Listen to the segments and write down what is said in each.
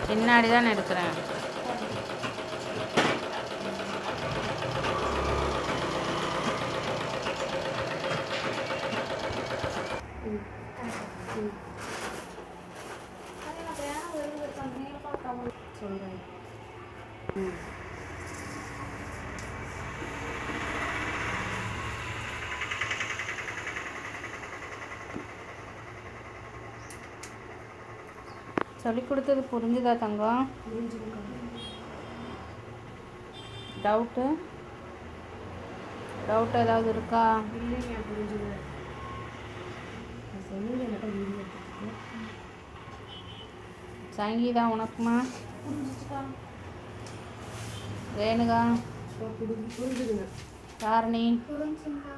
பின்னாடி தான் எடுக்கிறேன் சொல்கிறேன் சொல்லி கொடுத்தது புரிஞ்சுதா தங்கம் டவுட்டு டவுட் ஏதாவது இருக்கா இல்லைங்க புரிஞ்சுது சொன்னீங்க என்கிட்ட வீடியோ எடுத்துட்டு சங்கீதா உனக்குமா புரிஞ்சுச்சுக்கா ரேணுகா இப்போ புரிஞ்சு புரிஞ்சுதுங்க தாரணி புரிஞ்சுங்கக்கா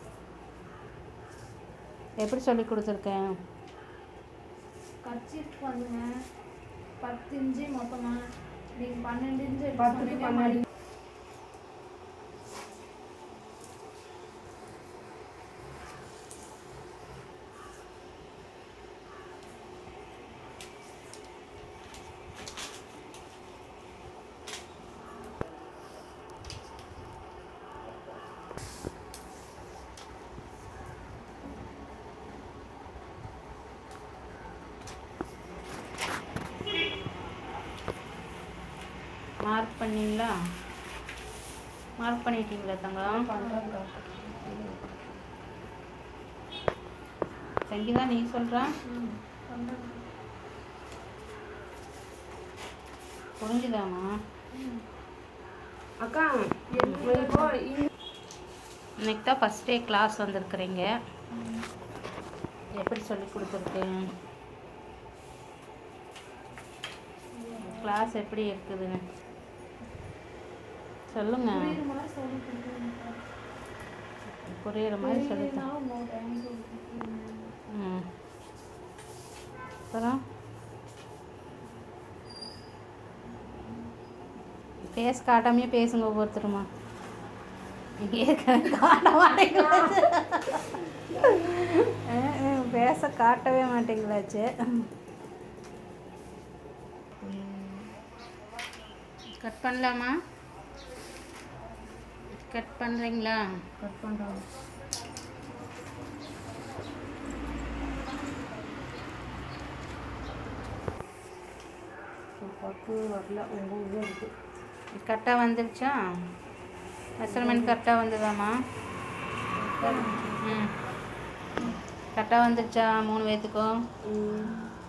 எப்படி சொல்லி கொடுத்துருக்கேன் கர்ச்சீஃப்க்கு வந்துங்க பத்து இன்ச்சு மொத்தமாக நீங்கள் பன்னெண்டு இன்ச்சு எடுக்க பத்துக்கு சொன்னீங்க. பன்னெண்டு மார்க் பண்ணீங்களா மார்க் பண்ணிட்டீங்களா தங்கம் பண்ணுறேங்க்கா சங்கீதா நீ சொல்கிறா ம், பண்றேங்க. புரிஞ்சுதாம்மா அக்கா இப்போ இந்த இன்னைக்கு தான் ஃபஸ்ட் டே கிளாஸ் வந்திருக்கிறீங்க எப்படி சொல்லி கொடுத்துருக்கேன் கிளாஸ் எப்படி இருக்குதுன்னு சொல்லுங்க புரியுற மாதிரி சொல்லி கொடுக்குறீங்கக்கா. புரியுற மாதிரி சொல்லி புரியலைனாலும் இன்னொரு time சொல்லி கொடுக்குறீங்க. ம் அப்புறம் ஃபேஸ் காட்டாமையே பேசுங்க ஒவ்வொருத்தருமா ஏற்கனவே காட்ட மாட்டேங்களாச்சு பேச காட்டவே மாட்டேங்களாச்சு கட் பண்ணலாமா கட் பண்ணுறீங்களா கட் பண்ணுறோம் பத்து வரல ஒம்பது தான் இருக்குது கரெக்டாக வந்துருச்சா மெஷர்மெண்ட் கரெக்டாக வந்ததாம்மா ம் கரெக்டாக வந்துருச்சா மூணு பேர்த்துக்கும் ம்